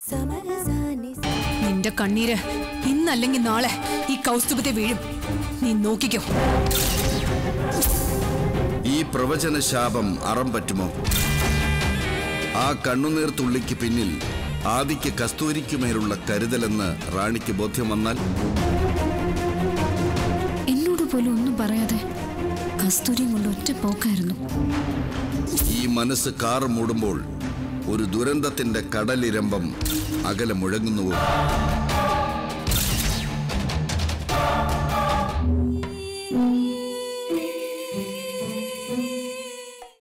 നിന്റെ കണ്ണീര് ഇന്നല്ലെങ്കിൽ നാളെ ഈ കൗസ്തുഭത്തെ വീഴും നീ നോക്കിക്കോ ഈ പ്രവചന ശാപം അറം പറ്റുമോ ആ കണ്ണുനീർ തുള്ളിക്ക് പിന്നിൽ ആദിക്ക് കസ്തൂരിക്കുമേലുള്ള കരുതലെന്ന് റാണിക്ക് ബോധ്യം വന്നാൽ എന്നോട് പോലും ഒന്നും പറയാതെ കസ്തൂരിയും കൊണ്ട് ഒറ്റ പോക്കായിരുന്നു ഈ മനസ്സ് കാറ് മൂടുമ്പോൾ ഒരു ദുരന്തത്തിന്റെ കടലിരമ്പം അകലെ മുഴങ്ങുന്നുവോ